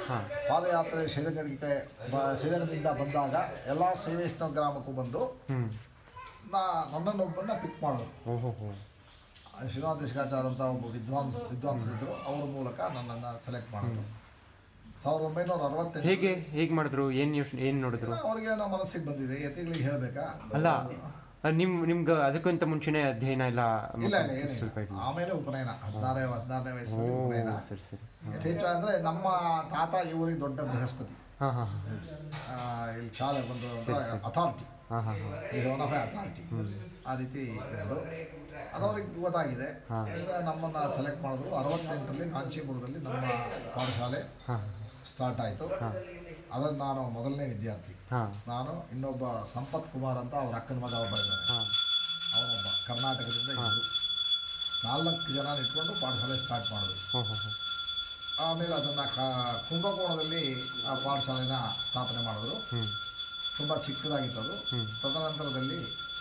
ಹಾಂ ಪಾದಯಾತ್ರೆ ಶ್ರೀರಂಗಕ್ಕೆ ಬ ಶ್ರೀರಂಗದಿಂದ ಬಂದಾಗ ಎಲ್ಲ ಶ್ರೀ ವೈಷ್ಣವ ಗ್ರಾಮಕ್ಕೂ ಬಂದು ಹ್ಞೂ ನಾ ನನ್ನನ್ನೊಬ್ಬನ್ನ ಪಿಕ್ ಮಾಡೋರು ಓಹೋ ಹೋ ಶ್ರೀನಾಥ ಶಿಕಾಚಾರ ಅಂತ ಒಬ್ಬ ವಿದ್ವಾಂಸ ವಿದ್ವಾಂಸರಿದ್ದರು ಅವ್ರ ಮೂಲಕ ನನ್ನನ್ನು ಸೆಲೆಕ್ಟ್ ಮಾಡಿದ್ರು ಸಾವಿರದ ಒಂಬೈನೂರ ಅರವತ್ತೆಂಟು ಹೇಗೆ ಹೇಗೆ ಮಾಡಿದ್ರು ಏನು ಯೋಚನೆ ಏನು ನೋಡಿದ್ರು ಅವ್ರಿಗೆ ಏನೋ ಮನಸ್ಸಿಗೆ ಬಂದಿದೆ ಯತಿಗಳಿಗೆ ಹೇಳಬೇಕಾ ಅಲ್ಲ ನಿಮ್ಮ ನಿಮ್ಗೆ ಅದಕ್ಕಿಂತ ಮುಂಚೆನೇ ಅಧ್ಯಯನ ಎಲ್ಲ ಇಲ್ಲ ಇಲ್ಲ ಏನಿಲ್ಲ ಸ್ವಲ್ಪ ಇರ್ಲಿಲ್ಲ. ಆಮೇಲೆ ಉಪನಯನ ಹದಿನಾರೇ ಹದಿನಾರನೇ ಓ ವಯಸ್ಸಲ್ಲಿ ಉಪನಯನ ಸರಿ ಸರಿ ಯಥೇಚ್ಛ ಅಂದರೆ ನಮ್ಮ ತಾತ ಇವರಿಗೆ ದೊಡ್ಡ ಬೃಹಸ್ಪತಿ ಹಾಂ ಹಾಂ ಹಾಂ ಆ, ಇಲ್ಲಿ ಚಾಲೆ ಬಂದು ಅಥಾರಿಟಿ ಹಾಂ ಹಾಂ ಹಾಂ ಈಸ್ ಒನ್ ಆಫ್ ಅಥಾರಿಟಿ ಆ ರೀತಿ ಇದ್ದರು ಅದು ಅವ್ರಿಗೆ ಗೊತ್ತಾಗಿದೆ ಈಗ ನಮ್ಮನ್ನು ಸೆಲೆಕ್ಟ್ ಮಾಡಿದ್ರು ಅರವತ್ತೆಂಟರಲ್ಲಿ ಕಾಂಚೀಪುರದಲ್ಲಿ ನಮ್ಮ ಪಾಠಶಾಲೆ ಹಾಂ ಸ್ಟಾರ್ಟ್ ಆಯಿತು ಅದನ್ನು ನಾನು ಮೊದಲನೇ ವಿದ್ಯಾರ್ಥಿ ಹಾಂ ನಾನು ಇನ್ನೊಬ್ಬ ಸಂಪತ್ ಕುಮಾರ್ ಅಂತ ಅವ್ರ ಅಕ್ಕನ ಮಗ ಒಬ್ಬ ಇದ್ದಾನೆ ಹಾಂ ಅವನೊಬ್ಬ ಕರ್ನಾಟಕದಿಂದ ಇದ್ದರು ನಾಲ್ಕು ಜನ ಇಟ್ಕೊಂಡು ಪಾಠಶಾಲೆ ಸ್ಟಾರ್ಟ್ ಮಾಡಿದ್ರು ಹೋ ಹೋ ಹೋ ಆಮೇಲೆ ಅದನ್ನು ಕ ಕುಂಭಕೋಣದಲ್ಲಿ ಆ ಪಾಠಶಾಲೆನ ಸ್ಥಾಪನೆ ಮಾಡಿದ್ರು ಹ್ಞೂ ತುಂಬ ಚಿಕ್ಕದಾಗಿತ್ತು ಅದು ತದನಂತರದಲ್ಲಿ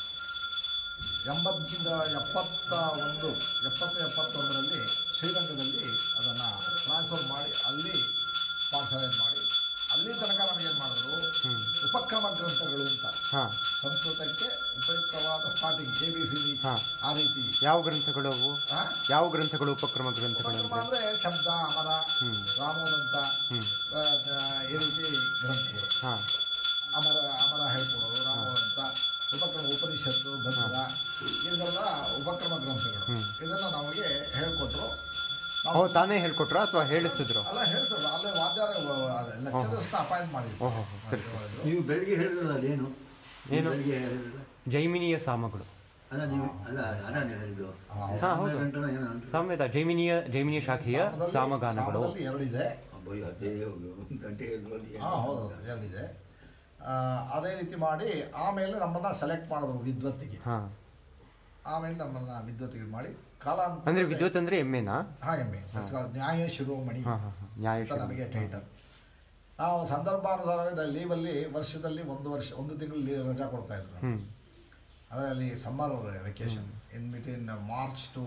ಎಂಬತ್ತಿಂದ ಎಪ್ಪತ್ತ ಒಂದು ಎಪ್ಪತ್ತು ಎಪ್ಪತ್ತೊಂದರಲ್ಲಿ ಶ್ರೀರಂಗದಲ್ಲಿ ಅದನ್ನು ಟ್ರಾನ್ಸ್ಫರ್ ಮಾಡಿ ಅಲ್ಲಿ ಪಾಠಶಾಲೆ ಮಾಡಿ ಅಲ್ಲಿ ತನಕ ನಮಗೇನು ಮಾಡಿದ್ರು ಉಪಕ್ರಮ ಗ್ರಂಥಗಳು ಅಂತ ಹಾಂ ಸಂಸ್ಕೃತಕ್ಕೆ ಉಪಯುಕ್ತವಾದ starting A B C D ಹಾಂ ಆ ರೀತಿ ಯಾವ ಗ್ರಂಥಗಳು ಅವು ಆ? ಯಾವ ಗ್ರಂಥಗಳು ಉಪಕ್ರಮ ಗ್ರಂಥಗಳು ಉಪಕ್ರಮ ಅಂದರೆ ಅಂದರೆ ಶಬ್ದ ಅಮರ ರಾಮೋದಂತ ಹ್ಞೂ ಆ, ಆ, ಈ ರೀತಿ ಗ್ರಂಥಗಳು ಹಾಂ ಅಮರ ಅಮರ ಹೇಳ್ಕೊಡೋದು ರಾಮವಂತ ಉಪಕ್ರಮ ಉಪನಿಷತ್ತು ಭದ್ರ ಇದೆಲ್ಲ ಉಪಕ್ರಮ ಗ್ರಂಥಗಳು ಇದನ್ನು ನಮಗೆ ಹೇಳ್ಕೊಟ್ರು ನಾವು ಓ ತಾನೇ ಹೇಳ್ಕೊಟ್ರಾ ಅಥವಾ ಹೇಳಿಸಿದ್ರು ಅಲ್ಲ ಹೇಳ್ತಾರೆ ಅಲ್ಲೇ ವಾದ್ಯಾರ ಲೆಕ್ಚರರ್ಸ್ನ ಅಪಾಯಿಂಟ್ ಮಾಡಿದ್ರು ಓಹೋ ಹೋ ಸರಿ ಸರಿ ನೀವು ಬೆಳಿಗ್ಗೆ ಹೇಳಿದ್ರಲ್ಲ ಅದೇನು ಏನು? ಬೆಳಿಗ್ಗೆ ಹೇಳಿದ್ರಲ್ಲ ಜೈಮಿನಿಯ ಸಾಮಗಳು ಅಲ್ಲ ನೀವು ಅಲ್ಲ ಅದ ನೀವು ಹೇಳಿದ್ದು ಹಾಂ ಹೌದು ಗಂಟನ ಏನೋ ಅಂತ ಸಾಮ್ಯದ ಜೈಮಿನಿಯ ಜೈಮಿನಿಯ ಶಾಖೆಯ ಸಾಮದಲ್ಲಿ- ಸಾಮಗಾನಗಳು ಸಾಮದಲ್ಲಿ ಎರಡಿದೆ ಅಬ್ಬಯ್ಯ ಅದೇ ಒಂದು ಗಂಟೆ ಹೇಳಿದ್ರಲ್ಲಿ ಹಾಂ ಹೌದು ಎರಡಿದೆ ಆ, ಅದೇ ರೀತಿ ಮಾಡಿ ಆಮೇಲೆ ನಮ್ಮನ್ನು ಸೆಲೆಕ್ಟ್ ಮಾಡಿದ್ರು ವಿದ್ವತ್ತಿಗೆ ಹಾಂ ಆಮೇಲೆ ನಮ್ಮನ್ನು ವಿದ್ವತ್ತಿಗೆ ಮಾಡಿ ಕಾಲ ಅಂದರೆ ವಿದ್ವತ್ ಅಂದರೆ ಎಮ್ಮೆನಾ ಹಾಂ ಎಮ್ಮೆ ನ್ಯಾಯ ಶಿರೋಮಣಿ ಹಾಂ ಹಾಂ ಹಾಂ ನ್ಯಾಯ ಅಂತ ನಮಗೆ ಟೈಟಲ್ ನಾವು ಸಂದರ್ಭಾನುಸಾರವಾಗಿ ಲೀವಲ್ಲಿ ವರ್ಷದಲ್ಲಿ ಒಂದು ವರ್ಷ ಒಂದು ತಿಂಗಳು ಲೀವ್ ರಜಾ ಕೊಡ್ತಾ ಇದ್ರು ಹ್ಞೂ ಅದರಲ್ಲಿ summer vacation in between March to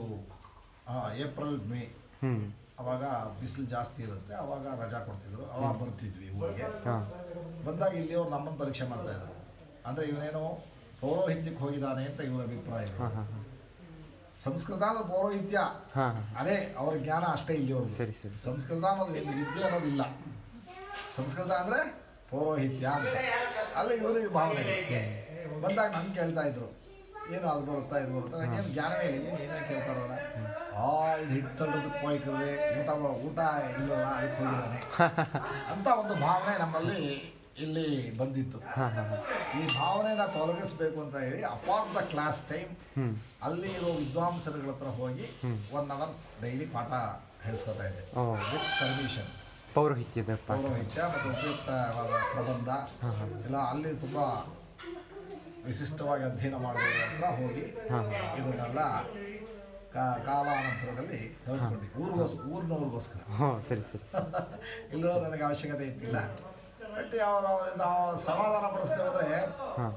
April May ಹ್ಞೂ ಅವಾಗ ಬಿಸಿಲು ಜಾಸ್ತಿ ಇರುತ್ತೆ ಅವಾಗ ರಜಾ ಕೊಡ್ತಿದ್ರು ಅವಾಗ ಬರ್ತಿದ್ವಿ ಊರಿಗೆ ಹಾಂ ಬಂದಾಗ ಇಲ್ಲಿ ಅವ್ರು ನಮ್ಮನ್ನು ಪರೀಕ್ಷೆ ಮಾಡ್ತಾ ಇದ್ರು ಅಂದರೆ ಇವನೇನೋ ಪೌರೋಹಿತ್ಯಕ್ಕೆ ಹೋಗಿದ್ದಾನೆ ಅಂತ ಇವರ ಅಭಿಪ್ರಾಯ ಇದೆ ಹಾಂ ಹಾಂ ಹಾಂ ಸಂಸ್ಕೃತ ಅಂದ್ರೆ ಪೌರೋಹಿತ್ಯ ಹಾಂ ಹಾಂ ಅದೇ ಅವ್ರ ಜ್ಞಾನ ಅಷ್ಟೇ ಇಲ್ಲಿ ಅವ್ರದ್ದು ಸರಿ ಸರಿ ಸಂಸ್ಕೃತ ಅನ್ನೋದು ಏನು ವಿದ್ಯೆ ಅನ್ನೋದಿಲ್ಲ ಸಂಸ್ಕೃತ ಅಂದರೆ ಪೌರೋಹಿತ್ಯ ಅಂತ ಅಲ್ಲಿ ಇವರಿಗೆ ಭಾವನೆ ಬಂದಾಗ ನನ್ಗೆ ಕೇಳ್ತಾ ಇದ್ರು ಏನು ಅದು ಬರುತ್ತಾ ಇದು ಬರುತ್ತಾ ನನಗೇನು ಜ್ಞಾನವೇ ಇಲ್ಲ ಏನು ಏನೇನು ಕೇಳ್ತಾರಲ್ಲ ಆ ಇದು ಹಿಟ್ಟು ತಳ್ಳೋದಕ್ಕೆ ಹೋಯ್ತದೆ ಊಟ ಮಾ- ಊಟ ಇಲ್ಲಲ್ಲ ಅದಕ್ಕೆ ಹೋಗಿದ್ದಾನೆ ಅಂತ ಒಂದು ಭಾವನೆ ನಮ್ಮಲ್ಲಿ ಇಲ್ಲಿ ಬಂದಿತ್ತು ಹಾಂ ಹಾಂ ಹಾಂ ಈ ಭಾವನೆನ ತೊಲಗಿಸ್ಬೇಕು ಅಂತ ಹೇಳಿ ಅಪಾರ್ಟ್ ದ ಕ್ಲಾಸ್ ಟೈಮ್ ಹ್ಞೂ ಅಲ್ಲಿ ಇರೋ ವಿದ್ವಾಂಸರುಗಳ ಹತ್ರ ಹೋಗಿ ಒನ್ ಅವರ್ ಡೈಲಿ ಪಾಠ ಹೇಳಿಸ್ಕೊತಾ ಇದ್ದೆ ಓ ವಿತ್ ಪರ್ಮಿಷನ್ ಪೌರೋಹಿತ್ಯದ ಪಾಠ ಪೌರೋಹಿತ್ಯ ಮತ್ತು ಉಪಯುಕ್ತವಾದ ಪ್ರಬಂಧ ಎಲ್ಲ ಅಲ್ಲಿ ತುಂಬ ವಿಶಿಷ್ಟವಾಗಿ ಅಧ್ಯಯನ ಮಾಡೋದ್ರ ಹತ್ರ ಹೋಗಿ ಇದನ್ನೆಲ್ಲ ಕಾ- ಕಾಲಾನಂತರದಲ್ಲಿ ಕಲಿತ್ಕೊಂಡ್ವಿ ಊರಿಗೋಸ್ ಊರಿನವ್ರಿಗೋಸ್ಕರ ಹ್ಞೂ ಸರಿ ಸರಿ ಇಲ್ಲೂ ನನಗೆ ಅವಶ್ಯಕತೆ ಇತ್ತಿಲ್ಲ ಬಟ್ ಅವರು ನಾವು ಸಮಾಧಾನ ಪಡಿಸ್ದೆ ಹೋದರೆ ಹಾಂ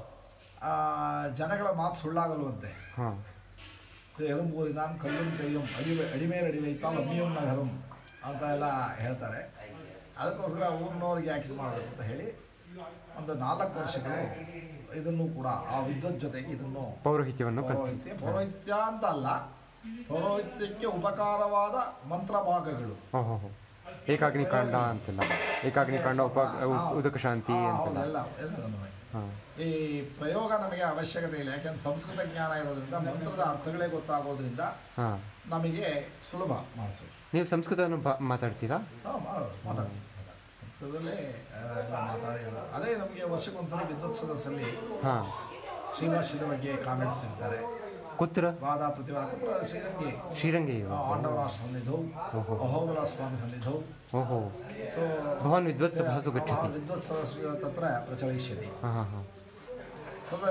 ಜನಗಳ ಮಾತು ಸುಳ್ಳಾಗಲ್ವಂತೆ ಹಾಂ ಎರುಂಬೂರಿನ ಕಲ್ಲುಂ ತೆಯ್ಯಂ ಅಡಿವೆ ಅಡಿಮೇಲೆ ಅಡಿವೈತಾಲ್ ಅಮ್ಮಿಯಂ ನಗರಂ ಅಂತ ಎಲ್ಲ ಹೇಳ್ತಾರೆ ಅದಕ್ಕೋಸ್ಕರ ಊರಿನವ್ರಿಗೆ ಯಾಕೆ ಇದು ಮಾಡಬೇಕು ಅಂತ ಹೇಳಿ ಒಂದು ನಾಲ್ಕು ವರ್ಷಗಳು ಇದನ್ನು ಕೂಡ ಆ ವಿದ್ವತ್ ಜೊತೆಗೆ ಇದನ್ನು ಪೌರೋಹಿತ್ಯವನ್ನು ಕಲ್ ಪೌರೋಹಿತ್ಯ ಪೌರೋಹಿತ್ಯ ಅಂತ ಅಲ್ಲ ಪೌರೋಹಿತ್ಯಕ್ಕೆ ಉಪಕಾರವಾದ ಮಂತ್ರ ಭಾಗಗಳು ಹೋ ಹೋ ಹೋ ಏಕಾಗ್ನಿಕಾಂಡ ಅಂತೆಲ್ಲ ಏಕಾಗ್ನಿಕಾಂಡ ಉಪ ಉ- ಉದಕ ಶಾಂತಿ ಹಾ, ಅಂತೆಲ್ಲ ಹೌದು, ಎಲ್ಲ ಎಲ್ಲದನ್ನೂ. ಹಾಂ ಈ ಪ್ರಯೋಗ ನಮಗೆ ಅವಶ್ಯಕತೆ ಇಲ್ಲ ಯಾಕೆಂದ್ರೆ ಸಂಸ್ಕೃತ ಜ್ಞಾನ ಇರೋದ್ರಿಂದ ಮಂತ್ರದ ಅರ್ಥಗಳೇ ಗೊತ್ತಾಗೋದ್ರಿಂದ ಹಾಂ ನಮಗೆ ಸುಲಭ ಮಾಡಿಸೋದು ನೀವು ಸಂಸ್ಕೃತವನ್ನು ಬಾ ಮಾತಾಡ್ತೀರಾ ಹಾಂ ಮಾತಾಡ್ತೀವಿ ಮಾತಾಡ್ತೀವಿ. ಸಂಸ್ಕೃತದಲ್ಲೇ ಆ, ಎಲ್ಲ ಮಾತಾಡಿಲ್ಲ ಅದೇ ನಮಗೆ ವರ್ಷಕ್ಕೊಂದ್ಸಲ ವಿದ್ವತ್ ಸದಸ್ಸಲ್ಲಿ ಹಾಂ ಶ್ರೀನಿವಾಸದ ಬಗ್ಗೆ ಕಾಮೆಂಟ್ಸ್ ಇರ್ತಾರೆ ಕುತ್ರ ವಾದ ಪ್ರತಿವಾದ ಪುತ್ರ ಶ್ರೀರಂಗಿ ಶ್ರೀರಂಗಿ ಆಂಡವರ ಸನ್ನಿಧೌ ಅಹೋಬಲ ಸ್ವಾಮಿ ಸನ್ನಿಧೌ ಓಹೋ ಸೊ ಭವಾನ್ ವಿದ್ವತ್ ಸಭಾಸು ಗಚ್ಚತಿ ವಿದ್ವತ್ ಸದಸ್ಯ ತತ್ರ ಪ್ರಚಲಿಷ್ಯತಿ ಹಾಂ ಹಾಂ ಹಾಂ तद्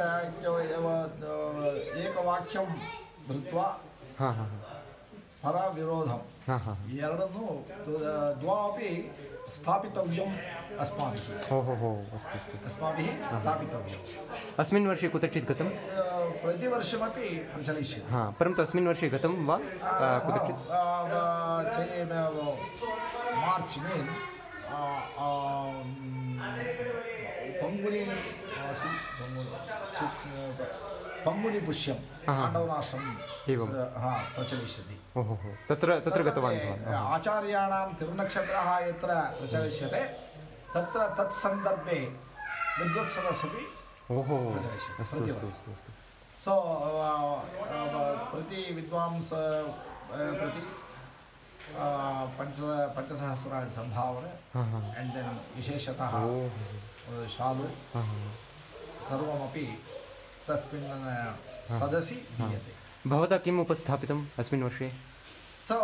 ಏಕವಾಕ್ಯಂ ಧೃತ್ವ ಹಾಂ ಹಾಂ ಹಾಂ ಪರ ವಿರೋಧಂ ಹಾಂ ಹಾಂ ಈ ಎರಡನ್ನು ದ್ವ- ದ್ವಾಪಿ ಸ್ಥಾಪಿತವ್ಯಂ अस्माभिः हो हो हो अस्तु अस्तु अस्माभिः स्थापितव्यम् अस्मिन् वर्षे कुत्रचित् गतं अ, प्रतिवर्षमपि प्रचलिष्यति हा परन्तु अस्मिन् वर्षे गतं वा अ, आ, कुत्रचित् अ, अ, चे- अ, मार्च् मे ಆ, ಆ, ಮ್, ಪಂಗುನಿ ಆ, ಸಿ- ಪಂಗುನಿ ಚಿ- ಪಂಗುನಿ ಪುಷ್ಯಂ हा, हा. पाण्डवनाशं एवं। हा प्रचलिष्यति ओहो हो तत्र तत्र गतवान् तत्र भवान् अहं। आचार्याणां तिरुनक्षत्रः यत्र प्रचलिष्यते तत्र तत्सन्दर्भे विद्वत्सदस्सपि ओहो प्रचलिष्यति अस्तु अस्तु अस्तु अस्तु ಸೊ ಪ್ರತಿ ವಿದ್ವಾಂಸ ಆ, ಪ್ರತಿ ಆ, ಪಂಚ ಪಂಚಸಹಸ್ರಾಣಿ ಸಂಭಾವನೆ हा हा ಆ್ಯಂಡ್ ದೆನ್ ವಿಶೇಷತಃ ओहो ಆ, ಶಾಲು हा हा सर्वमपि तस्मिन् सदसि दीयते भवता किम् उपस्थापितम् अस्मिन् वर्षे ಸೊ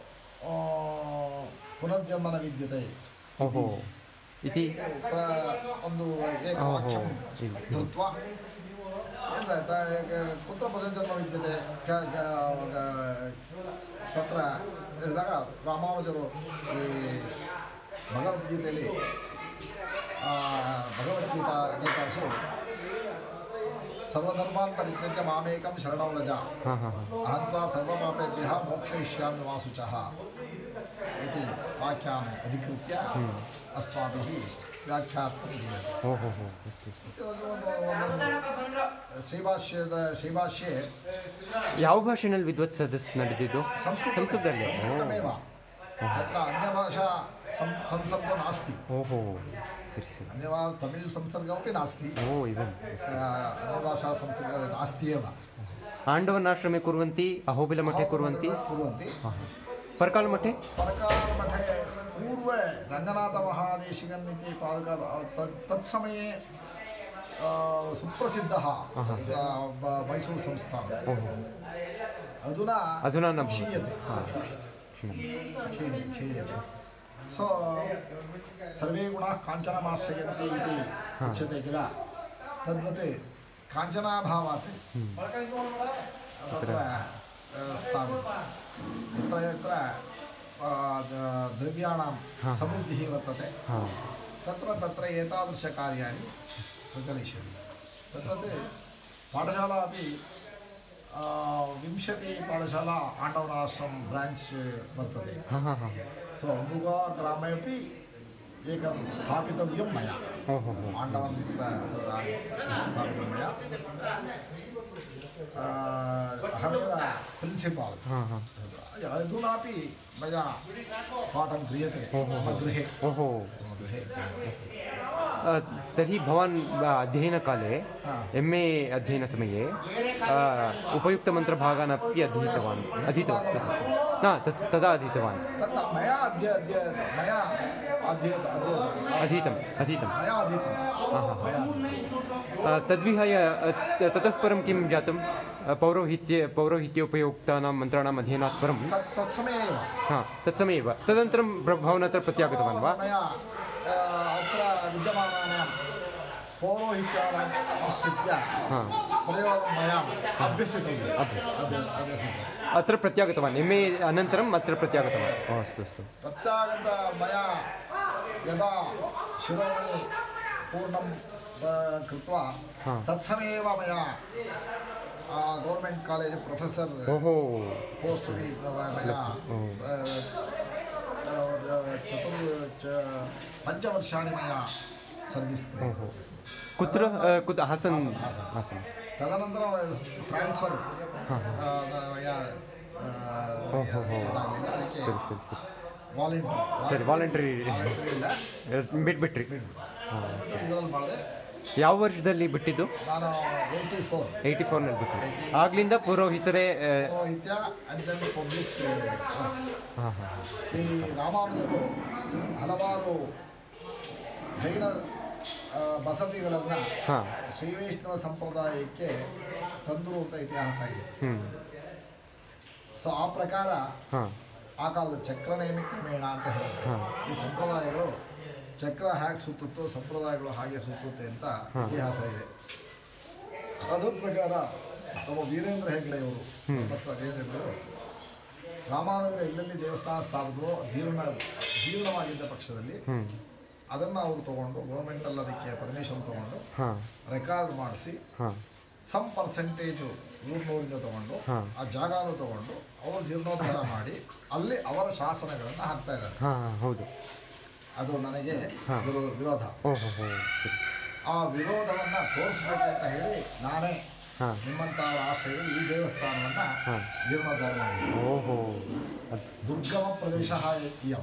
ಪುನರ್ಜನ್ಮನ ವಿದ್ಯತೆ ओहो इति ಪ್ರ- ಒಂದು ಏಕವಾಕ್ಯಂ ಓಹೋ. ಧೃತ್ವ ಎಂತ ಕುತ್ರ ಪುನರ್ಜನ್ಮ ವಿದ್ಯತೆ ಕ- ಕ- ಕ- ತತ್ರ ಹೇಳಿದಾಗ ರಾಮಾನುಜರು ಈ ಭಗವದ್ಗೀತೆಯಲ್ಲಿ ಆ, ಭಗವದ್ಗೀತಾ ಗೀತಾಸು ಸರ್ವಧರ್ಮಾನ್ ಪರಿತ್ಯಜ್ಯ ಮಾಮೇಕಂ ಶರಣಂ ರಜ हा हा हा अहं त्वा सर्वपापेभ्यः मोक्षयिष्यामि वासुचः इति वाक्यान् अधिकृत्य अस्माभिः व्याख्यात्मं दीयते ओहो हो अस्तु अस्तु ಶ್ರೀಭಾಷ್ಯದ ಶ್ರೀಭಾಷ್ಯೆ ಯಾವ ಭಾಷೆನಲ್ಲಿ ವಿದ್ವತ್ ಸದಸ್ಸು ನಡೆದಿದ್ದು ಸಂಸ್ಕೃತ ಸಂಸ್ಕೃತದಲ್ಲಿ ಸಂಸ್ಕೃತಮೇವ तत्र अन्यभाषा सं संसर्गो नास्ति ओहो सरि सरि अन्यभा तमिळ् संसर्गमपि नास्ति ओ एवम् अ, अन्यभाषा संसर्गः नास्ति एव आण्डवनाश्रमे कुर्वन्ति अहोबिलमठे कुर्वन्ति कुर्वन्ति हा हा परकालमठे परकालमठे पूर्वे रङ्गनाथमहादेशिकन् इति पादक तत् तत्समये आ, सुप्रसिद्धः आहा. आ, ब- मैसूरु संस्थानम् ओहो अधुना अधुना न भवति क्षीयते हा क्षीणं। क्षीणे क्षीयते सो सर्वे गुणाः काञ्चनमाश्रयन्ति इति उच्यते किल तद्वत् काञ्चनाभावात् तत्र आ, स्थापितं यत्र यत्र आ, द- द्रव्याणां हा. समृद्धिः वर्तते हा तत्र तत्र एतादृशकार्याणि प्रचलिष्यति तद्वत् पाठशाला अपि आ, विंशतिपाठशाला आण्डवनाश्रम ब्राञ्च् वर्तते हा हा हा सो अम्बुगा ग्रामे अपि एकं स्थापितव्यं मया ओहो हो आण्डवन् स्थापितं मया आ, अहमेव प्रिन्सिपाल् हा हा अधुनापि मया पाठं क्रियते ओहो मम गृहे ओहो मम गृहे क्रियते अ, तर्हि भवान् अ, अध्ययनकाले हा। एम् ए अध्ययनसमये अ, उपयुक्तमन्त्रभागान् अपि अधीतवान् अधीतवान् तत्- न तत् तदा अधीतवान् तत् मया अद्य अद्य मया अध्येत अध्येत अधीतम् अधीतं मया अधीतं हा हा मया अधीतं अ, तद्विहाय अ, त- ततः परं किं जातं अ, पौरोहित्य पौरोहित्योपयुक्तानां मन्त्राणाम् अध्ययनात् परं तत् तत्समये एव हा तत्समये एव तदनन्तरं प्र- भवान् अत्र प्रत्यागतवान् वा मया आ, अत्र विद्यमानानां पौरोहित्यानाम् आश्रित्य हा प्रयोगं मया अभ्यसितव्यम् अभ्य- अभ्य- अभ्यसितम् अत्र प्रत्यागतवान् एम् ए अनन्तरम् अत्र प्रत्यागतवान् ओ, अस्तु अस्तु प्रत्यागत मया यदा शिरोमणि पूर्णं आ, कृत्वा हा। तत्समये एव मया गौर्मेण्ट् कालेज् प्रोफेसर् ओहो पोस्ट् अपि मया ओ। आ, आ, चतुर् च पञ्चवर्षाणि मया सर्विस् ओहो कुत्र अ, कुत्र हासन् हासन्, हासन्। हासन् तदनन्तरं ट्रान्स्फर् हा ಆ, ಮಯ ಓ ಹೋ ಹೋ ಆಗಲಿಲ್ಲ ಅದಕ್ಕೆ ಸರಿ ಸರಿ ಸರಿ ವಾಲಂಟ್ರಿ ಸರಿ ವಾಲಂಟ್ರಿ ವಾಲಂಟ್ರಿ ಇಲ್ಲ ಬಿಟ್ಬಿಟ್ರಿ ಇದರಲ್ಲಿ ಮಾಡಿದೆ ಯಾವ ವರ್ಷದಲ್ಲಿ ಬಿಟ್ಟಿದ್ದು ನಾನು ಏಯ್ಟಿ ಫೋರ್ ಏಯ್ಟಿ ಫೋರ್ನಲ್ಲಿ ಬಿಟ್ಟು ಆಗ್ಲಿಂದ ಪುರೋಹಿತರೇ ಆ, ಪೌರೋಹಿತ್ಯ ಆ್ಯಂಡ್ ದೆನ್ ಪಬ್ಲಿಕ್ ವರ್ಕ್ಸ್ ಹಾಂ ಹಾಂ ಈ ರಾಮಾನುಜರು ಹಲವಾರು ಜೈನ ಆ, ಬಸದಿಗಳನ್ನು ಹಾಂ ಶ್ರೀ ವೈಷ್ಣವ ಸಂಪ್ರದಾಯಕ್ಕೆ ತಂದರು ಅಂತ ಇತಿಹಾಸ ಇದೆ ಹ್ಞೂ ಸೊ ಆ ಪ್ರಕಾರ ಹಾಂ ಆ ಕಾಲದ ಚಕ್ರ ನೇಮಿ ಕ್ರಮೇಣ ಅಂತ ಹೇಳುತ್ತೆ ಹಾ. ಈ ಸಂಪ್ರದಾಯಗಳು ಚಕ್ರ ಹೇಗೆ ಸುತ್ತುತ್ತೋ ಸಂಪ್ರದಾಯಗಳು ಹಾಗೆ ಸುತ್ತುತ್ತೆ ಅಂತ ಹಾ. ಇತಿಹಾಸ ಇದೆ ಅದ್ರ ಪ್ರಕಾರ ನಮ್ಮ ವೀರೇಂದ್ರ ಹೆಗ್ಡೆಯವರು ಹ್ಮ್. ಪ್ರೊಫೆಸರ್ ವೀರೇಂದ್ರ ಹೆಗ್ಡೆಯವರು ರಾಮಾನುಜರು ಎಲ್ಲೆಲ್ಲಿ ದೇವಸ್ಥಾನ ಸ್ಥಾಪಿದ್ವೋ ಜೀರ್ಣ ಜೀರ್ಣವಾಗಿದ್ದ ಪಕ್ಷದಲ್ಲಿ ಹ್ಞೂ ಅದನ್ನು ಅವರು ತಗೊಂಡು ಗೌರ್ಮೆಂಟಲ್ಲಿ ಅದಕ್ಕೆ ಪರ್ಮಿಷನ್ ತಗೊಂಡು ಹಾಂ ರೆಕಾರ್ಡ್ ಮಾಡಿಸಿ ಹಾಂ ಸಮ್ ಪರ್ಸೆಂಟೇಜು ಊರಿನೂರಿಂದ ತಗೊಂಡು ಹಾ. ಆ ಜಾಗನೂ ತಗೊಂಡು ಅವರು ಜೀರ್ಣೋದ್ಧಾರ ಮಾಡಿ ಅಲ್ಲಿ ಅವರ ಶಾಸನಗಳನ್ನು ಹಾಕ್ತಾ ಇದ್ದಾರೆ ಹಾಂ ಹೌದು ಅದು ನನಗೆ ಹಾ. ವಿರೋ- ವಿರೋಧ ಓಹೋ ಹೋ ಸರಿ ಆ ವಿರೋಧವನ್ನು ತೋರಿಸ್ಬೇಕು ಅಂತ ಹೇಳಿ ನಾನೇ ಹಾಂ ನಿಮ್ಮಂಥವರ ಆಶ್ರಯದಲ್ಲಿ ಈ ದೇವಸ್ಥಾನವನ್ನು ಹಾಂ ಜೀರ್ಣೋದ್ಧಾರ ಮಾಡಿದ್ದೀನಿ ಓಹೋ ಅದು ದುರ್ಗಮ ಪ್ರದೇಶ ಇಯಂ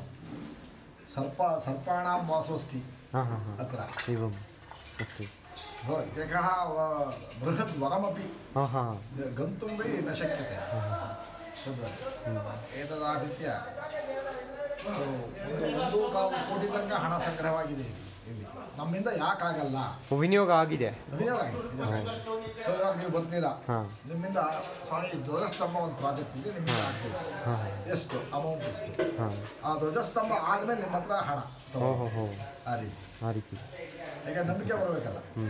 ಸರ್ಪ ಸರ್ಪಾಣಾಂ ವಾಸೋಸ್ತಿ ಹಾಂ ಹಾಂ ಹಾಂ ಅತ್ರ एवम् अस्तु भो- एकः व- बृहद् वनमपि ಹಾಂ ಹಾಂ गन्तुमपि न शक्यते तद्वत् एतदाहृत्य ಸೊ, ಒಂದು ಒಂದು ಕಾಲು ಕೋಟಿ ತನಕ ಹಣ ಸಂಗ್ರಹವಾಗಿದೆ ಇಲ್ಲಿ ಇಲ್ಲಿ ನಮ್ಮಿಂದ ಯಾಕಾಗಲ್ಲ ವಿನಿಯೋಗ ಆಗಿದೆ ವಿನಿಯೋಗ ಆಗಿದೆ ವಿನಿಯೋಗ ಸೊ ಇವಾಗ ನೀವು ಬರ್ತೀರಾ ಹಾಂ ನಿಮ್ಮಿಂದ ಸ್ವಾಮಿ ಧ್ವಜಸ್ತಂಭ ಒಂದು ಪ್ರಾಜೆಕ್ಟ್ ಇದೆ ನಿಮ್ಮಿಂದ ಆಗ್ಬೇಕು ಹಾಂ ಎಷ್ಟು ಅಮೌಂಟ್ ಎಷ್ಟು ಹಾಂ ಆ ಧ್ವಜಸ್ತಂಭ ಆದಮೇಲೆ ನಿಮ್ಮ ಹತ್ರ ಹಣ ತಗೊಳ್ಳಿ. ಓಹೋ ಹೋ ಆ ರೀತಿ ಆ ರೀತಿ ಯಾಕೆ ನಂಬಿಕೆ ಬರಬೇಕಲ್ಲ ಹ್ಞೂ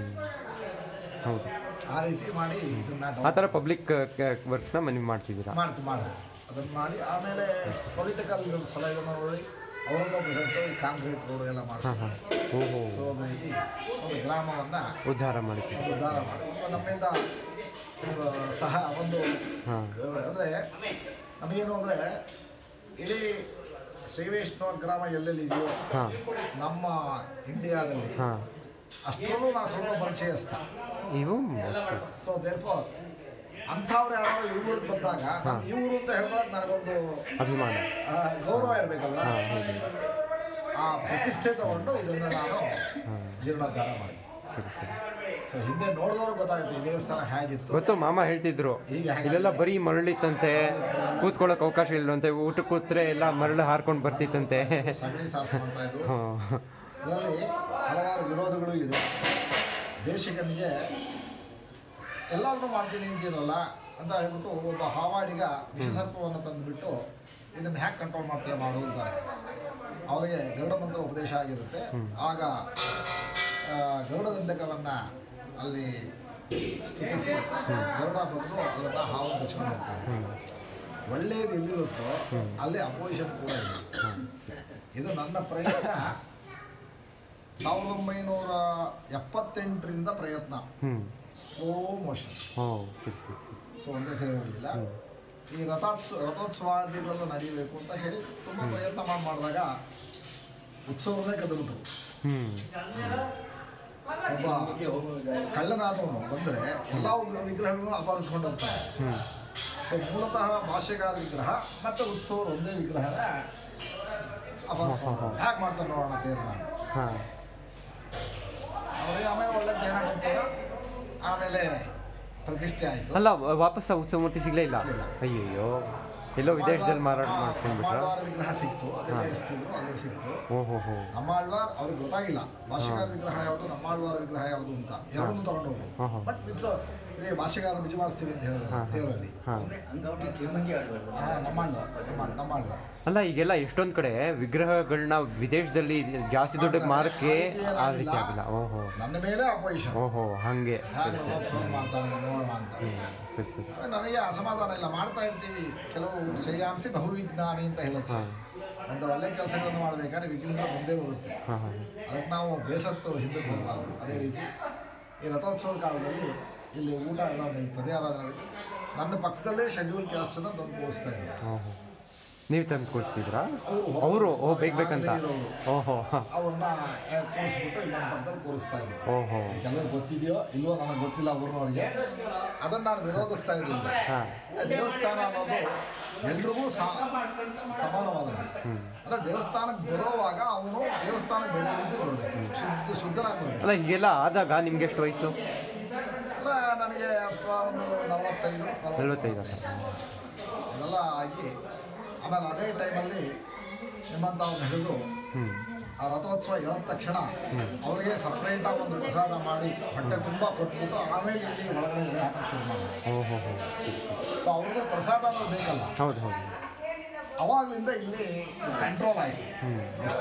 ಹೌದು ಆ ರೀತಿ ಮಾಡಿ ಇದನ್ನ ಆ ಥರ ಪಬ್ಲಿಕ್ ವರ್ಕ್ಸ್ನ ನೀವು ಮಾಡ್ತಿದ್ದೀರಾ ಮಾಡ್ತು ಮಾಡಿದೆ ಅದನ್ನು ಮಾಡಿ ಆಮೇಲೆ ಪೊಲಿಟಿಕಲ್ ಸಲಹೆಗಳನ್ನು ನೋಡಿ ಅವರನ್ನು ಬೃಹತ್ ಕಾಂಕ್ರೀಟ್ ರೋಡ್ ಎಲ್ಲ ಮಾಡಿಸಿ ಹಾಂ ಹಾಂ ಓಹೋ ಸೊ ಒಂದು ರೀತಿ ಒಂದು ಗ್ರಾಮವನ್ನು ಉದ್ಧಾರ ಮಾಡಿದ್ದೀರಿ ಒಂದು ಉದ್ಧಾರ ಮಾಡಿ ಒಂದು ನಮ್ಮಿಂದ ಒಂದು ಸಹ ಒಂದು ಹಾಂ ಅಂದರೆ ನಮಗೇನು ಅಂದರೆ ಇಡೀ ಶ್ರೀ ವೈಷ್ಣವ ಗ್ರಾಮ ಎಲ್ಲೆಲ್ಲಿ ಇದೆಯೋ ಹಾಂ ನಮ್ಮ ಇಂಡಿಯಾದಲ್ಲಿ ಹಾಂ ಅಷ್ಟರಲ್ಲೂ ನಾ ಸ್ವಲ್ಪ ಪರಿಚಯಸ್ಥ ಇವು ಸೊ ದೇರ್ ಫಾರ್ ಅಂಥವ್ರು ಯಾರು ಈ ಊರಿಗೆ ಬಂದಾಗ ನಾನು ಈ ಊರು ಅಂತ ಹೇಳ್ಕೊಳಕ್ಕೆ ನನಗೊಂದು ಅಭಿಮಾನ ಆ, ಗೌರವ ಇರಬೇಕಲ್ವ ಹಾಂ ಹೌದು ಆ ಪ್ರತಿಷ್ಠೆ ತಗೊಂಡು ಇದನ್ನು ನಾನು ಹಾಂ ಜೀರ್ಣೋದ್ಧಾರ ಮಾಡಿ ಸರಿ ಸರಿ ಸೊ ಹಿಂದೆ ನೋಡಿದವ್ರು ಗೊತ್ತಾಗುತ್ತೆ ಈ ದೇವಸ್ಥಾನ ಹೇಗಿತ್ತು ಗೊತ್ತು ಮಾಮ ಹೇಳ್ತಿದ್ರು ಹೀಗೆ ಹೇಗೆ ಇಲ್ಲೆಲ್ಲ ಬರೀ ಮರಳಿತ್ತಂತೆ ಕೂತ್ಕೊಳ್ಳೋಕೆ ಅವಕಾಶ ಇಲ್ಲವಂತೆ ಊಟ ಕೂತ್ರೆ ಎಲ್ಲ ಮರಳು ಹಾರ್ಕೊಂಡು ಬರ್ತಿತ್ತಂತೆ ಸಗಣಿ ಸಾರಿಸಿ ಮಾಡ್ತಾ ಇದ್ರು ಹಾಂ ಇದರಲ್ಲಿ ಹಲವಾರು ವಿರೋಧಗಳು ಇದೆ ದೇಶಿಕನಿಗೆ ಎಲ್ಲರನ್ನೂ ಮಾಡ್ತೀನಿ ಅಂತೀರಲ್ಲ ಅಂತ ಹೇಳ್ಬಿಟ್ಟು ಒಬ್ಬ ಹಾವಾಡಿಗ ವಿಷಸರ್ಪವನ್ನು ತಂದುಬಿಟ್ಟು ಇದನ್ನು ಹ್ಯಾಕ್ ಕಂಟ್ರೋಲ್ ಮಾಡ್ತೀಯ ಮಾಡು ಅಂತಾರೆ ಅವರಿಗೆ ಗರುಡ ಮಂತ್ರ ಉಪದೇಶ ಆಗಿರುತ್ತೆ ಆಗ ಆ, ಗರುಡ ದಂಡಕವನ್ನು ಅಲ್ಲಿ ಸ್ತುತಿಸಿ ಗರುಡ ಬಂದು ಅದನ್ನು ಹಾವು ಹಚ್ಕೊಂಡು ಹೋಗ್ತಾರೆ ಒಳ್ಳೆಯದು ಎಲ್ಲಿರುತ್ತೋ ಅಲ್ಲಿ ಅಪೋಸಿಷನ್ ಕೂಡ ಇದೆ ಹಾಂ ಸರಿ ಇದು ನನ್ನ ಪ್ರಯತ್ನ ಸಾವಿರದ ಒಂಬೈನೂರ ಎಪ್ಪತ್ತೆಂಟರಿಂದ ಪ್ರಯತ್ನ ಹ್ಞೂ ಸ್ಲೋ ಮೋಷನ್ ಓ ಸರಿ ಸರಿ ಸರಿ ಸೊ ಒಂದೇ ಸರಿ ಹೋಗಲಿಲ್ಲ ಈ ರಥೋತ್ಸವ ರಥೋತ್ಸವಾದಿಗಳೆಲ್ಲ ನಡೀಬೇಕು ಅಂತ ಹೇಳಿ ತುಂಬ ಪ್ರಯತ್ನ ಮಾಡಿ ಮಾಡಿದಾಗ ಉತ್ಸವನೇ ಕದಬಿಟ್ರು ಹ್ಞೂ ಒಬ್ಬ ಕಳ್ಳನಾದವನು ಬಂದರೆ ಎಲ್ಲ ವಿಗ್ರಹಗಳನ್ನು ಅಪಹರಿಸ್ಕೊಂಡು ಹೋಗ್ತಾನೆ ಹ್ಞೂ ಸೊ ಮೂಲತಃ ಭಾಷ್ಯಕಾರ ವಿಗ್ರಹ ಮತ್ತು ಉತ್ಸವ ಒಂದೇ ವಿಗ್ರಹನ ಅಪಹರಿಸ್ಕೊಂಡು ಹ್ಯಾಕ್ ಮಾಡ್ತಾನೆ ನೋಡೋಣ ತೇರ್ನ ಅಂತ ಹಾಂ ಅವ್ರಿಗೆ ಆಮೇಲೆ ಒಳ್ಳೆ ಜ್ಞಾನ ಕೊಟ್ಟರು ಆಮೇಲೆ ಪ್ರತಿಷ್ಠೆ ಆಯಿತು ಅಲ್ಲ ವಾಪಸ್ ಆ ಉತ್ಸವ ಮೂರ್ತಿ ಸಿಗಲೇ ಇಲ್ಲ ಸಿಗ್ಲಿಲ್ಲ. ಅಯ್ಯಯ್ಯೋ ಎಲ್ಲೋ ವಿದೇಶದಲ್ಲಿ ಮಾರಾಟ ಮಾಡ್ಕೊಂಡ್ಬಿಟ್ರ ನಮ್ಮಾಳ್ವಾರ್ ವಿಗ್ರಹ ಸಿಕ್ತು ಅದೆಲ್ಲ ಎಸ್ತಿದ್ರು ಅದೇ ಸಿಕ್ತು ಓಹೋ ಹೋ ನಮ್ಮಾಳ್ವಾರ್ ಅವ್ರಿಗೆ ಗೊತ್ತಾಗಿಲ್ಲ ಭಾಷೆಗಾರ ವಿಗ್ರಹ ಯಾವುದು ನಮ್ಮಾಳ್ವಾರ್ ವಿಗ್ರಹ ಯಾವುದು ಅಂತ ಎರಡನ್ನೂ ತಗೊಂಡೋದ್ರು ಹಾಂ ಹಾಂ ಬಟ್ ಇಟ್ಸ್ ಇಲ್ಲಿ ಭಾಷೆಗಾರ ಬಿಜಿ ಮಾಡಿಸ್ತೀವಿ ಅಂತ ಹೇಳಿದ್ರು ಹಾಂ. ತೇರಲ್ಲಿ ಹಾಂ ಹಂಗಾಗಿ ತಿಮ್ಮಂಗಿ ಆಡ್ಬಾರ್ದು ಹಾ, ನಮ್ಮಾಳ್ವಾರ್ ನಮ್ಮ ನಮ್ಮಾಳ್ವಾರ್ ಅಲ್ಲ ಈಗೆಲ್ಲ ಎಷ್ಟೊಂದ್ ಕಡೆ ವಿಗ್ರಹಗಳನ್ನ ವಿದೇಶದಲ್ಲಿ ಜಾಸ್ತಿ ದುಡ್ಡಿಗೆ ಮಾರಕ್ಕೆ ಆ ರೀತಿ ಆಗಿಲ್ಲ ಓಹೋ ನನ್ನ ಮೇಲೆ ಅಪೋಸಿಷನ್ ಓಹೋ ಹಂಗೆ ಹೇಗೆ ರಥೋತ್ಸವ ಮಾಡ್ತಾನೆ ನೋಡೋಣ ಅಂತ ಹ್ಮ್ ಸರಿ ಸರಿ ನಮಗೆ ಅಸಮಾಧಾನ ಇಲ್ಲ ಮಾಡ್ತಾ ಇರ್ತೀವಿ ಕೆಲವು ಶ್ರೇಯಾಂಸಿ ಬಹುವಿಜ್ಞಾನಿ ಅಂತ ಹೇಳುತ್ತೆ ಹಾಂ ಒಂದು ಒಳ್ಳೆ ಕೆಲಸಗಳನ್ನು ಮಾಡಬೇಕಾದ್ರೆ ವಿಘ್ನಗಳು ಬಂದೇ ಬರುತ್ತೆ ಹಾಂ ಹಾಂ ಅದಕ್ಕೆ ನಾವು ಬೇಸತ್ತು ಹಿಂದಕ್ಕೆ ಹೋಗಬಾರ್ದು ಅದೇ ರೀತಿ ಈ ರಥೋತ್ಸವ ಕಾಲದಲ್ಲಿ ಇಲ್ಲಿ ಊಟ ಎಲ್ಲ ನಡೀತದೆ ಆರಾಧನೆ ನಡೀತದೆ ನನ್ನ ಪಕ್ಕದಲ್ಲೇ ಶೆಡ್ಯೂಲ್ ಕ್ಯಾಸ್ಟನ್ನು ತಂದು ಕೂರಿಸ್ತಾ ಇದ್ರು ಓಹೋ ನೀವು ತಂದು ಕೂರಿಸ್ತಿದ್ರಾ ಅವ್ರು ಅವರು ಓ ಬೇಕು ಬೇಕಂತ ಆಗಲೇ ಇರೋರು. ಓಹೋ ಹಾಂ ಅವ್ರನ್ನ ಕೂರಿಸ್ಬಿಟ್ಟು ಇನ್ನೊಂದು ಪಕ್ಕದಲ್ಲಿ ಕೂರಿಸ್ತಾ ಇದ್ರು ಓಹೋ ಕೆಲವರು ಗೊತ್ತಿದೆಯೋ ಇಲ್ವೋ ನನಗೆ ಗೊತ್ತಿಲ್ಲ ಊರಿನವ್ರಿಗೆ ಅದನ್ನು ನಾನು ವಿರೋಧಿಸ್ತಾ ಇರಲಿಲ್ಲ ಹಾಂ ದೇವಸ್ಥಾನ ಅನ್ನೋದು ಎಲ್ರಿಗೂ ಸಹ ಸಮಾನವಾದದ್ದು ಅಂದರೆ ದೇವಸ್ಥಾನಕ್ಕೆ ಬರೋವಾಗ ಅವನು ದೇವಸ್ಥಾನಕ್ಕೆ ಬರೋ ರೀತಿ ಬರಬೇಕು ಶುದ್ಧ ಶುದ್ಧನಾಗಬೇಕು ಅಲ್ಲ ಹೀಗೆಲ್ಲ ಆದಾಗ ನಿಮ್ಗೆ ಎಷ್ಟು ವಯಸ್ಸು ಅಲ್ಲ ನನಗೆ ಒಂದು ನಲವತ್ತೈದು ನಲ್ವತ್ತೈದು ಅಲ್ಲ ಇದೆಲ್ಲ ಆಗಿ ಆಮೇಲೆ ಅದೇ ಟೈಮಲ್ಲಿ ನಿಮ್ಮಂಥವ್ರನ್ನ ಹಿಡಿದು ಹ್ಞೂ ಆ ರಥೋತ್ಸವ ಎದ್ದ ತಕ್ಷಣ ಅವರಿಗೆ ಸಪ್ರೇಟಾಗಿ ಒಂದು ಪ್ರಸಾದ ಮಾಡಿ ಹೊಟ್ಟೆ ತುಂಬ ಕೊಟ್ಬಿಟ್ಟು ಆಮೇಲೆ ಇಲ್ಲಿ ಒಳಗಡೆ ಎಲ್ಲ ಹಾಕಕ್ಕೆ ಶುರು ಮಾಡಿದ್ರು ಓಹೋ ಹೋ ಸೊ ಅವ್ರಿಗೆ ಪ್ರಸಾದ ಅನ್ನೋದು ಬೇಕಲ್ಲ ಹೌದು ಹೌದು ಅವಾಗಲಿಂದ ಇಲ್ಲಿ ಕಂಟ್ರೋಲ್ ಆಯಿತು ಹ್ಞೂ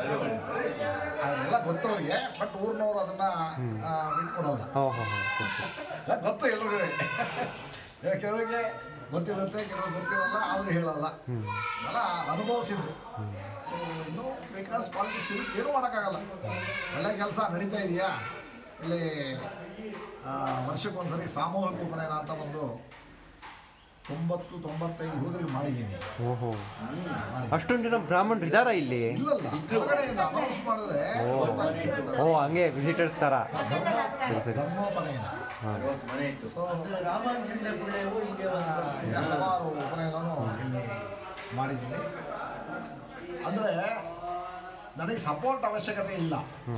ಅದೆಲ್ಲ ಗೊತ್ತವ್ರಿಗೆ ಬಟ್ ಊರಿನವ್ರು ಅದನ್ನ ಆ, ಬಿಟ್ಕೊಡಲ್ಲ ಓ ಹೋ ಹೋ ಸರಿ ಸರಿ ಎಲ್ಲ ಗೊತ್ತು ಎಲ್ರಿಗೂ ಕೆಲವರಿಗೆ ಗೊತ್ತಿರುತ್ತೆ ಕೆಲವ್ರಿಗೆ ಗೊತ್ತಿರಲ್ಲ ಆದ್ರೂ ಹೇಳಲ್ಲ ಹ್ಞೂ ಎಲ್ಲ ಅನುಭವಿಸಿದ್ದು ಸೊ ಇನ್ನೂ ಬೇಕಾದಷ್ಟು ಪಾಲಿಟಿಕ್ಸ್ ಇರುತ್ತೆ ಏನೂ ಮಾಡೋಕ್ಕಾಗಲ್ಲ ಒಳ್ಳೆ ಕೆಲಸ ನಡೀತಾ ಇದೆಯಾ ಇಲ್ಲಿ ಆ, ವರ್ಷಕ್ಕೊಂದ್ಸರಿ ಸಾಮೂಹಿಕ ಉಪನಯನ ಅಂತ ಒಂದು ತೊಂಬತ್ತು ತೊಂಬತ್ತೈದು ಹೋದ್ರಿಗೆ ಮಾಡಿದ್ದೀನಿ ಓಹೋ ಮಾಡಿದ್ದೀನಿ. ಅಷ್ಟೊಂದು ಜನ ಬ್ರಾಹ್ಮಣರು ಇದ್ದಾರಾ ಇಲ್ಲಿ ಇಲ್ಲಲ್ಲ ಹೊರಗಡೆಯಿಂದ ಅನೌನ್ಸ್ ಮಾಡಿದ್ರೆ ಓ ಗೊತ್ತಾಗ್ತದೆ. ಓ ಹಂಗೆ ವಿಸಿಟರ್ಸ್ ಥರ ಧರ್ಮ ಧರ್ಮೋಪನಯನ ಹಾಂ ಇವತ್ತು ಮನೆ ಇತ್ತು ಸೊ ರಾಮಾನುಜನ ಪುಣ್ಯವು ಹಿಂಗೆ ಒಂದು ಹಲವಾರು ಉಪನಯನೂ ಇಲ್ಲಿ ಮಾಡಿದ್ದೀನಿ ಅಂದರೆ ನನಗೆ ಸಪೋರ್ಟ್ ಅವಶ್ಯಕತೆ ಇಲ್ಲ ಹ್ಞೂ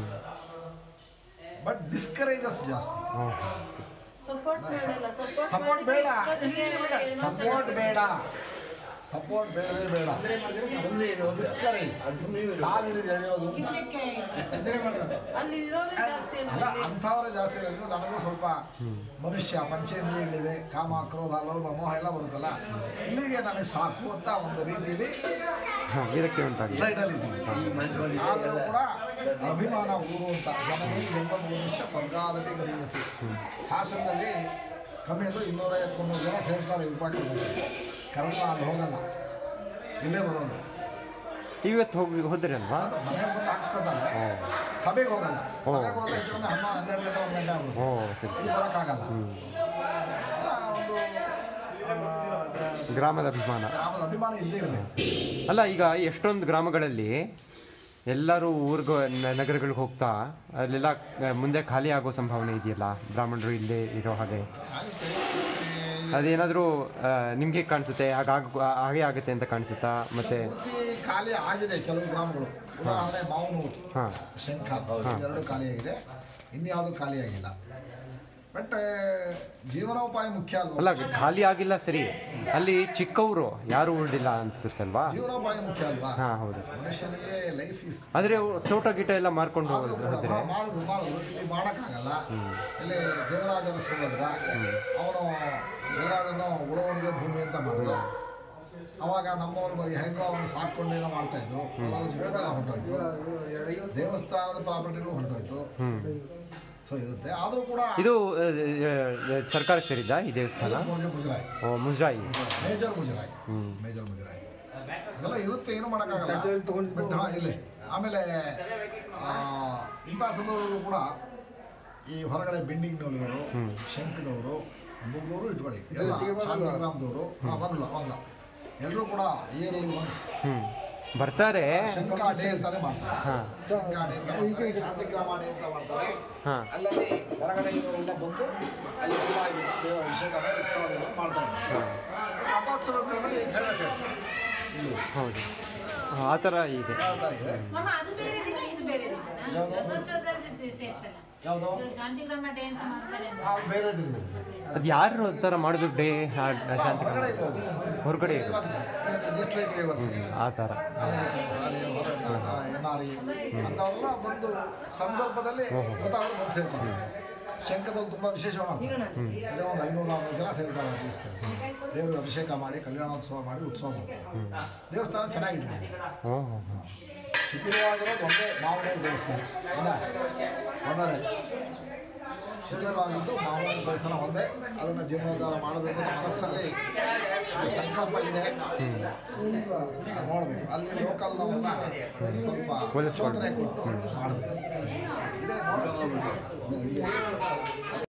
ಬಟ್ ಡಿಸ್ಕರೇಜಸ್ ಜಾಸ್ತಿ ಸಪೋರ್ಟ್ ಬೇಡಲ್ಲ ಸಪೋರ್ಟ್ ಸಪೋರ್ಟ್ ಬೇಡ ಸಪೋರ್ಟ್ ಬೇಡ ಸಪೋರ್ಟ್ ಬೇಡವೇ ಬೇಡ ಮುಂದೆ ಇರೋ ಡಿಸ್ಕರೇಜ್ ಅದು ನೀವು ಕಾಲು ಹಿಡಿದು ಎಳೆಯೋದು ಅಲ್ಲಿ ಇರೋರೇ ಜಾಸ್ತಿ ಅಲ್ಲ ಅಲ್ಲ ಅಂಥವರೇ ಜಾಸ್ತಿ ಇರೋದ್ರಿಂದ ನನಗೂ ಸ್ವಲ್ಪ ಮನುಷ್ಯ ಪಂಚೇಂದ್ರಿಯಗಳಿದೆ ಕಾಮ ಕ್ರೋಧ ಲೋಭ ಮೋಹ ಎಲ್ಲ ಬರುತ್ತಲ್ಲ ಇಲ್ಲಿಗೆ ನನಗೆ ಸಾಕು ಅಂತ ಒಂದು ರೀತಿಯಲ್ಲಿ ಹಾಂ ವಿರಕ್ತಿ ಉಂಟಾಗಿದೆ ಸೈಡಲ್ಲಿ ಇದ್ದೀನಿ ಈ ಮನಸ್ಸಿನಲ್ಲಿ ಆದರೂ ಕೂಡ ಅಭಿಮಾನ ಊರು ಅಂತ ಜನನೇ ಎಂಬ ಮನುಷ್ಯ ಸ್ವರ್ಗಾದಲ್ಲಿ ಗರಿಯಿಸಿ ಹಾಸನದಲ್ಲಿ ಕಮ್ಮಿ ಅಂದ್ರೆ ಇನ್ನೂರೈವತ್ತು ಮುನ್ನೂರು ಜನ ಸೇರ್ತಾರೆ ಉಪಕರಣದಲ್ಲಿ ಕರೆಕ್ಟ್ ಅಲ್ಲಿ ಹೋಗಲ್ಲ ಇಲ್ಲೇ ಬರೋದು ಇವತ್ತು ಹೋಗಿ ಹೋದ್ರಿ ಅಲ್ವಾ ಅದು ಮನೆಗೆ ಬಂದು ಹಾಕ್ಸ್ಕೊತಾರೆ ಓ ಸಭೆಗೆ ಹೋಗಲ್ಲ ಓ. ಸಭೆಗೆ ಹೋದ್ರೆ ಹೆಚ್ಚು ಕಮ್ಮಿ ಹನ್ನೊಂದು ಹನ್ನೆರಡು ಗಂಟೆ ಒಂದು ಗಂಟೆ ಆಗ್ಬೋದು ಓ ಸರಿ ಇಲ್ಲಿ ಬರೋಕ್ಕಾಗಲ್ಲ ಹ್ಞೂ ಅಲ್ಲ ಒಂದು ಆ, ದ- ಗ್ರಾಮದ ಅಭಿಮಾನ ಗ್ರಾಮದ ಅಭಿಮಾನ ಇದ್ದೇ ಇರಬೇಕು ಅಲ್ಲ ಈಗ ಎಷ್ಟೊಂದು ಗ್ರಾಮಗಳಲ್ಲಿ ಎಲ್ಲರೂ ಊರ್ಗ ನಗರಗಳಿಗೆ ಹೋಗ್ತಾ ಅಲ್ಲೆಲ್ಲ ಆ, ಮುಂದೆ ಖಾಲಿ ಆಗೋ ಸಂಭಾವನೆ ಇದೆಯಲ್ಲ ಬ್ರಾಹ್ಮಣರು ಇಲ್ಲೇ ಇರೋ ಹಾಗೆ ಅದೇನಾದರೂ ನಿಮಗೆ ಕಾಣಿಸುತ್ತೆ ಹಾಗಾಗ ಹಾಗೆ ಆಗುತ್ತೆ ಅಂತ ಕಾಣಿಸುತ್ತಾ ಮತ್ತೆ ಪೂರ್ತಿ ಖಾಲಿ ಆಗಿದೆ ಕೆಲವು ಗ್ರಾಮಗಳು ಉದಾಹರಣೆ ಮಾವನೂರು ಹಾಂ ಶಂಖ ಎರಡು ಖಾಲಿಯಾಗಿದೆ ಇನ್ಯಾವುದು ಖಾಲಿಯಾಗಿಲ್ಲ ಬಟ್ ಜೀವನೋಪಾಯ ಮುಖ್ಯ ಅಲ್ಲ ಅಲ್ವಾ ಖಾಲಿ ಆಗಿಲ್ಲ ಸರಿ ಅಲ್ಲಿ ಚಿಕ್ಕವರು ಯಾರು ಉಳಿದಿಲ್ಲ ಅನ್ಸುತ್ತಲ್ವಾ ಜೀವನೋಪಾಯ ಮುಖ್ಯ ಅಲ್ವಾ ಹಾಂ ಹೌದು ಮನುಷ್ಯನಿಗೆ ಲೈಫ್ ಇಸ್ ಆದರೆ ತೋಟ ಗೀಟ ಎಲ್ಲ ಮಾರ್ಕೊಂಡು ಆದ್ರೂ ಕೂಡ ಹೋದ್ರೆ ಮಾ- ಮಾಡುದು ಮಾಡುದು ಇಲ್ಲಿ ಮಾಡೋಕ್ಕಾಗಲ್ಲ ಇಲ್ಲಿ ದೇವರಾಜನ ಸುಭದ್ರ ಅವನು ಎಲ್ಲದನ್ನು ಉಳವಣಿಗೆ ಭೂಮಿ ಅಂತ ಮಾಡಿದ ಅವಾಗ ನಮ್ಮವ್ರ ಬಗ್ಗೆ ಹೆಂಗೋ ಅವನು ಸಾಕೊಂಡೇನೋ ಮಾಡ್ತಾ ಇದ್ರು ಅದಾದ ಜಮೀನೆಲ್ಲ ಹೊರಟೋಯ್ತು ದೇವಸ್ಥಾನದ ಪ್ರಾಪರ್ಟಿಗಳು ಹೊರಟೋಯ್ತು ಸೊ ಇರುತ್ತೆ ಆದರೂ ಕೂಡ ಇದು ಆ, ಆ, ಸರ್ಕಾರ ಸೇರಿದ್ದ ಈ ದೇವಸ್ಥಾನ ಮುಜರಾಯಿ ಮುಜರಾಯಿ ಓ ಮುಜರಾಯಿ ಮೇಜರ್ ಮುಜರಾಯಿ ಹ್ಮ್. ಮೇಜರ್ ಮುಜರಾಯಿ ಅದೆಲ್ಲ ಇರುತ್ತೆ ಏನು ಮಾಡೋಕ್ಕಾಗಲ್ಲ ಬಟ್ ಹಾಂ ಇಲ್ಲಿ ಆಮೇಲೆ ಆ, ಇಂಥ ಸಂದರ್ಭದಲ್ಲೂ ಕೂಡ ಈ ಹೊರಗಡೆ ಬಿಲ್ಡಿಂಗ್ನವರು ಶಂಕದವರು ಮುಗ್ದವರು ಇಟ್ಕೊಳ್ಳಿ ಎಲ್ಲ ಶಾಂತಿಗ್ರಾಮದವರು ಹಾಂ ಬಂಗ್ಲ ಬಂಗ್ಲ ಎಲ್ಲರೂ ಕೂಡ ಇಯರ್ಲಿ ಒನ್ಸ್ ಹ್ಞೂ ಬರ್ತಾರೆ ಶಂಕಾ ಡೇ ಅಂತಾನೆ ಮಾಡ್ತಾರೆ ಹಾಂ ಶಂಕಾ ಡೇ ಅಂತ ಮಾಡ್ತಾರೆ ಶಾಂತಿಗ್ರಾಮ ಡೇ ಅಂತ ಮಾಡ್ತಾರೆ ಹಾಂ ಅಲ್ಲಲ್ಲಿ ಹೊರಗಡೆ ಇರೋರೆಲ್ಲ ಬಂದು ಅಲ್ಲಿ ಚೆನ್ನಾಗಿ ದೇವರ ಅಭಿಷೇಕ ಮಾಡಿ ಉತ್ಸವಗಳನ್ನು ಮಾಡ್ತಾ ಇದ್ದಾರೆ ರಥೋತ್ಸವದ ಟೈಮಲ್ಲಿ ಸೇವೆ ಸೇರ್ತಾರೆ ಇಲ್ಲಿ ಹೌದು ಆ ಥರ ಇದೆ ಮಾಡ್ತಾ ಇದೆ ಮಾಮ ಅದು ಬೇರೆ ದಿನ ಇದು ಬೇರೆ ದಿನ ರಥೋತ್ಸವದಲ್ಲಿ ಸೇರ್ಸಲ್ಲ ಯಾವುದು ಇದು ಶಾಂತಿಗ್ರಾಮ ಡೇ ಅಂತ ಮಾಡ್ತಾರೆ ಅಂತ ಆ, ಬೇರೆ ದಿನ ಅದು ಯಾರು ಆ ಥರ ಮಾಡೋದು ಡೇ ಶಾಂತಿ ಹೊರಗಡೆ ಇರೋದು ಹೊರಗಡೆ ಇರೋದು ಜಸ್ಟ್ ಲೈಕ್ ಏವರ್ಸ್ ಆ ಥರ ಅಮೆರಿಕನ್ಸ್ ಅಲ್ಲಿ ಎನ್ ಆರ್ ಇ ಅಂಥವರೆಲ್ಲ ಬಂದು ಸಂದರ್ಭದಲ್ಲಿ ಗೊತ್ತಾದ್ರು ಬಂದು ಸೇರ್ತಾರೆ ಶಂಕದಲ್ಲಿ ತುಂಬ ವಿಶೇಷವಾಗಿ ಮಾಡ್ತಾರೆ ಅದೇ ಒಂದು ಐನೂರು ಆರುನೂರು ಜನ ಸೇರ್ತಾರೆ ಆ ದಿವಸದಲ್ಲಿ ದೇವರಿಗೆ ಅಭಿಷೇಕ ಮಾಡಿ ಕಲ್ಯಾಣೋತ್ಸವ ಮಾಡಿ ಉತ್ಸವ ಮಾಡ್ತಾರೆ ದೇವಸ್ಥಾನ ಚೆನ್ನಾಗಿ ಇಟ್ಕೊಂಡಿದ್ದಾರೆ ಓ ಹೋ ಹೋ. ಶಿಥಿಲವಾಗಿರೋದು ಒಂದೇ ಮಾವನೂರು ದೇವಸ್ಥಾನ ಇಲ್ಲ ಒಂದರೆ ಶಿಥಿಲವಾಗಿದ್ದು ಮಾವನೂರು ದೇವಸ್ಥಾನ ಒಂದೇ ಅದನ್ನು ಜೀರ್ಣೋದ್ಧಾರ ಮಾಡಬೇಕು ಅಂತ ಮನಸ್ಸಲ್ಲಿ ಒಂದು ಸಂಕಲ್ಪ ಇದೆ ನೋಡಬೇಕು ಅಲ್ಲಿ ಲೋಕಲ್ನವ್ರನ್ನ ಸ್ವಲ್ಪ ಹೋಲಿಸ್ಕೊಂಡು. ಶೋಧನೆ ಕೊಟ್ಟು ಮಾಡಬೇಕು ಇದೇ ನೋಡಿ